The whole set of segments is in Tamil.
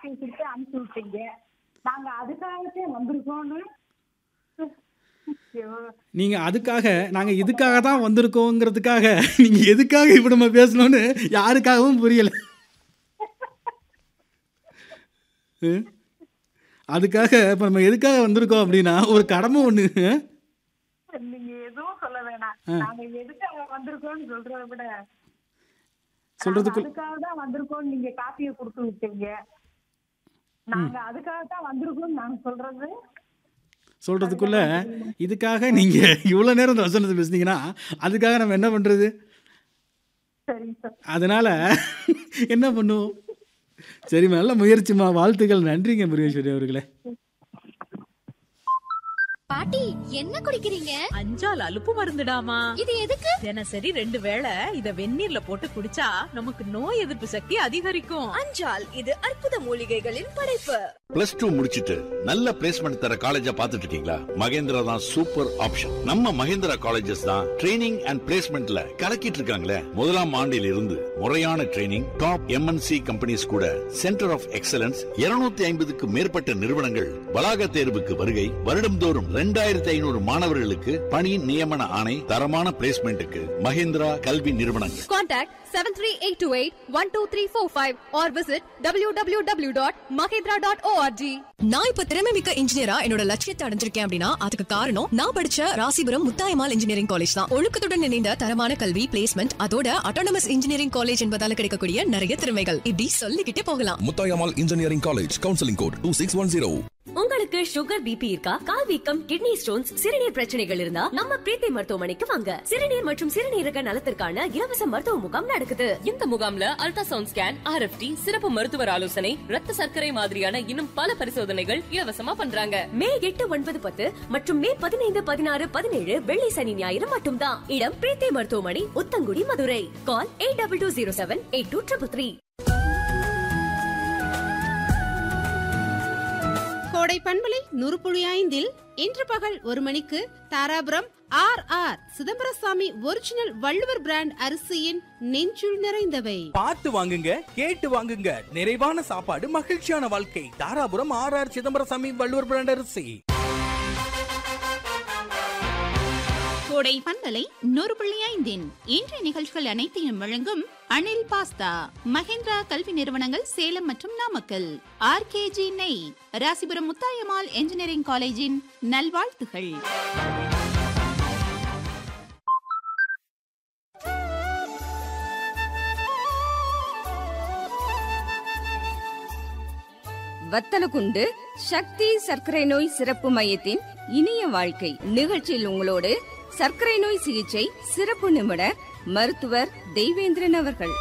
காப்பியை கொடுத்து அனுப்பிச்சு விட்டீங்க நாங்க அதுக்காகவே வந்திருக்கோம்னு ஐயோ, நீங்கள் அதுக்காக நாங்கள் இதுக்காக தான் வந்திருக்கோங்கிறதுக்காக நீங்கள் எதுக்காக இப்படி நம்ம பேசணும்னு யாருக்காகவும் புரியலை ம்? அதுக்காக இப்போ நம்ம எதுக்காக வந்திருக்கோம் அப்படின்னா ஒரு கடமை ஒன்று நீங்க எதுவும் சொல்ல வேணாம் நாங்க எதுக்காக வந்திருக்கோம்னு சொல்றதை விட சொல்றதுக்கு- நாங்க அதுக்காக தான் வந்திருக்கோம் நீங்க காப்பியை கொடுத்து விட்டீங்க நாங்க அதுக்காக தான் வந்திருக்கோம் நாங்க சொல்றது சொல்கிறதுக்குள்ள இதுக்காக நீங்கள் இவ்வளோ நேரம் இந்த வசனத்தை பேசுனீங்கன்னா அதுக்காக நம்ம என்ன பண்ணுறது சரிங்க சார் அதனால் என்ன பண்ணுவோம் சரிம்மா நல்ல முயற்சிம்மா வாழ்த்துக்கள் நன்றிங்க முருகேஸ்வரி அவர்களே பாட்டி என்ன குடிக்கிறீங்க அஞ்சால் அலுப்பு மருந்துடாமா இது எதுக்கு தினசரி ரெண்டு வேளை இத வெந்நீர்ல போட்டு குடிச்சா நமக்கு நோய் எதிர்ப்பு சக்தி அதிகரிக்கும் அஞ்சால் இது அற்புத மூலிகைகளின் படைப்பு பிளஸ் டூ முடிச்சிட்டு நல்ல பிளேஸ்மெண்ட் தர காலேஜா பார்த்துட்டு இருக்கீங்களா மகேந்திரா தான் சூப்பர் ஆப்ஷன் நம்ம மகேந்திரா காலேஜஸ் தான் ட்ரைனிங் அண்ட் பிளேஸ்மெண்ட்ல கலக்கிட்டு இருக்காங்களே முதலாம் ஆண்டில் இருந்து முறையான ட்ரைனிங் டாப் எம்என்சி கம்பெனிஸ் கூட சென்டர் ஆஃப் எக்ஸலன்ஸ் 250 ஐம்பதுக்கு மேற்பட்ட நிறுவனங்கள் வளாக தேர்வுக்கு வருகை வருடம்தோறும் ரெண்டாயிரத்தி ஐநூறு மாணவர்களுக்கு பணி நியமன ஆணை தரமான பிளேஸ்மெண்ட்டுக்கு மகேந்திரா கல்வி நிறுவனங்கள் contact seven three eight two eight one two three four five or visit W W W dot Mahendra dot ORG நான் இப்ப திறமை மிக்க இன்ஜினியரா என்னோட லட்சியத்தை அடைஞ்சிருக்கேன் அப்படின்னா அதுக்கு காரணம் நான் படிச்ச ராசிபுரம் முத்தாயமால் இன்ஜினியரிங் காலேஜ் தான் ஒழுக்கத்துடன் இணைந்த தரமான கல்வி பிளேஸ்மெண்ட் அதோட அட்டானமஸ் இன்ஜினியரிங் காலேஜ் என்பதால கிடைக்கக்கூடிய நிறைய திறமைகள் இப்படி சொல்லிக்கிட்டே போகலாம் Muthayammal engineering college counselling code two six one zero உங்களுக்கு சுகர் பிபி இருக்கா கால் வீக்கம் கிட்னி ஸ்டோன்ஸ் சிறுநீர் பிரச்சனைகள் இருந்தா நம்ம பிரீத்தி மருத்துவமனைக்கு வாங்க சிறுநீர் மற்றும் சிறுநீரக நலத்திற்கான இலவச மருத்துவ முகாம் நடக்குது இந்த முகாம்ல அல்ட்ராசவுண்ட் ஸ்கேன் ஆர்எஃப்டி சிறப்பு மருத்துவர் ஆலோசனை ரத்த சர்க்கரை மாதிரியான இன்னும் பல பரிசோதனைகள் இலவசமா பண்றாங்க மே எட்டு ஒன்பது பத்து மற்றும் மே பதினைந்து பதினாறு பதினேழு வெள்ளி சனி ஞாயிறு மட்டும்தான் இடம் பிரீத்தி மருத்துவமனை Uthangudi Madurai call eight double two zero seven eight two triple three Kodai பண்பலை நுறுப்புழி ஐந்தில் இன்று பகல் ஒரு மணிக்கு Dharapuram R R Chidambaraswamy original Valluvar brand அரிசியின் நெஞ்சுள் நிறைந்தவை பார்த்து வாங்குங்க கேட்டு வாங்குங்க நிறைவான சாப்பாடு மகிழ்ச்சியான வாழ்க்கை Dharapuram R R Chidambaraswamy Valluvar brand அரிசி கோடை பண்பலை நூறு ஐந்தின் இன்றைய நிகழ்ச்சிகள் அனைத்தையும் வழங்கும் அனில் பாஸ்தா மகேந்திரா கல்வி நிறுவனங்கள் சேலம் மற்றும் நாமக்கல் ஆர்கேஜி நெய் ராசிபுரம் முத்தாயம்மாள் என்ஜினியரிங் காலேஜின் நல்வாழ்த்துகள் வத்தலகுண்டு சக்தி சர்க்கரை நோய் சிறப்பு மையத்தின் இனிய வாழ்க்கை நிகழ்ச்சியில் உங்களோடு சர்க்கரை நோய் சிகிச்சை சிறப்பு நிபுணர் மருத்துவர் தெய்வேந்திரன் அவர்கள்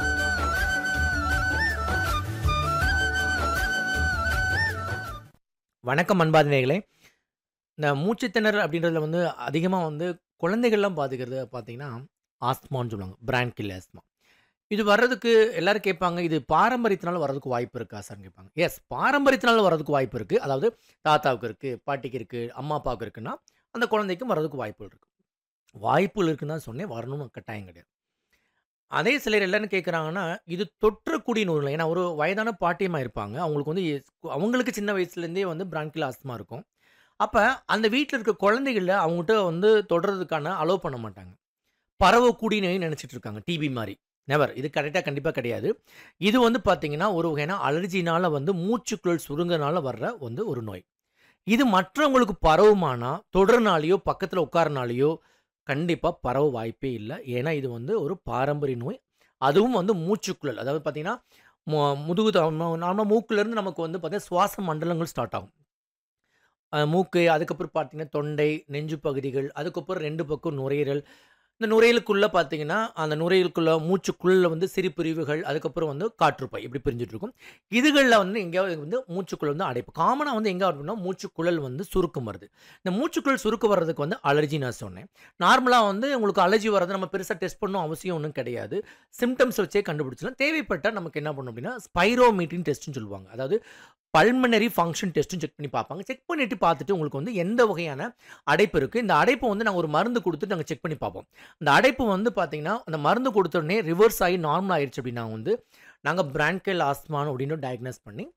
வணக்கம் அன்பாதினர்களே இந்த மூச்சுத்திணறல் அப்படின்றதுல வந்து அதிகமாக வந்து குழந்தைகள்லாம் பாதிக்கிறது பார்த்தீங்கன்னா ஆஸ்மான்னு சொல்லுவாங்க பிராண்ட் கில் ஆஸ்மா இது வர்றதுக்கு எல்லாரும் கேட்பாங்க இது பாரம்பரியத்தினால வர்றதுக்கு வாய்ப்பு இருக்கா சார் கேட்பாங்க எஸ் பாரம்பரியத்தினால வர்றதுக்கு வாய்ப்பு இருக்குது அதாவது தாத்தாவுக்கு இருக்குது பாட்டிக்கு இருக்குது அம்மா அப்பாவுக்கு இருக்குன்னா அந்த குழந்தைக்கும் வர்றதுக்கு வாய்ப்புகள் இருக்குது வாய்ப்புகள் இருக்குன்னு தான் சொன்னேன் வரணும்னு கட்டாயம் கிடையாது அதே சிலர் எல்லாரும் கேட்குறாங்கன்னா இது தொற்றக்கூடிய நோய் இல்லை ஏன்னா ஒரு வயதான பாட்டியமாக இருப்பாங்க அவங்களுக்கு வந்து எஸ்- அவங்களுக்கு சின்ன வயசுலேருந்தே வந்து பிரான்கில் ஆஸ்மா இருக்கும் அப்போ அந்த வீட்டில் இருக்க குழந்தைகள அவங்ககிட்ட வந்து தொடர்றதுக்கான அலோவ் பண்ண மாட்டாங்க பரவக்கூடிய நோய் நினச்சிட்டு இருக்காங்க டிபி மாதிரி நெவர் இது கரெக்டாக கண்டிப்பாக கிடையாது இது வந்து பார்த்தீங்கன்னா ஒரு வகையான அலர்ஜினால் வந்து மூச்சுக்குழல் சுருங்கனால வர்ற வந்து ஒரு நோய் இது மற்றவங்களுக்கு பரவுமானா தொடர்னாலேயோ பக்கத்தில் உட்காரனாலேயோ கண்டிப்பாக பரவ வாய்ப்பே இல்லை ஏன்னா இது வந்து ஒரு பாரம்பரிய நோய் அதுவும் வந்து மூச்சுக்குழல் அதாவது பார்த்தீங்கன்னா மு- முதுகு நார்மலாக மூக்குலேருந்து நமக்கு வந்து பார்த்தீங்கன்னா சுவாச மண்டலங்கள் ஸ்டார்ட் ஆகும் அஹ் மூக்கு அதுக்கப்புறம் பார்த்தீங்கன்னா தொண்டை நெஞ்சு பகுதிகள் அதுக்கப்புறம் ரெண்டு பக்கம் நுரையீரல் இந்த நுரையீரலுக்குள்ளே பார்த்தீங்கன்னா அந்த நுரையீரலுக்குள்ள மூச்சுக்குள்ள வந்து சிறு பிரிவுகள் அதுக்கப்புறம் வந்து காற்றுப்பை இப்படி பிரிஞ்சுட்டு இருக்கும் இதுகளில் வந்து எங்கேயாவது வந்து மூச்சுக்குழல் வந்து அடைப்பு காமனாக வந்து எங்கே அப்படின்னா மூச்சுக்குழல் வந்து சுருக்கம் வருது இந்த மூச்சுக்குழல் சுருக்கம் வர்றதுக்கு வந்து அலர்ஜி நான் சொன்னேன் நார்மலாக வந்து உங்களுக்கு அலர்ஜி வர்றது நம்ம பெருசாக டெஸ்ட் பண்ணணும் அவசியம் ஒன்றும் கிடையாது சிம்டம்ஸ் வச்சே கண்டுபிடிச்சலாம் தேவைப்பட்டால் நமக்கு என்ன பண்ணணும் அப்படின்னா ஸ்பைரோமீட்டின் டெஸ்ட்னு சொல்லுவாங்க அதாவது பல்மனரி ஃபங்க்ஷன் டெஸ்ட்டும் செக் பண்ணி பார்ப்பாங்க செக் பண்ணிட்டு பார்த்துட்டு உங்களுக்கு வந்து எந்த வகையான அடைப்பு இருக்குது இந்த அடைப்பு வந்து நாங்கள் ஒரு மருந்து கொடுத்துட்டு நாங்கள் செக் பண்ணி பார்ப்போம் இந்த அடைப்பு வந்து பார்த்தீங்கன்னா அந்த மருந்து கொடுத்த உடனே ரிவர்ஸ் ஆகி நார்மல் ஆயிடுச்சு அப்படின்னா வந்து நாங்கள் பிரான்கல் ஆஸ்மான் அப்படின்னு டயக்னோஸ் பண்ணி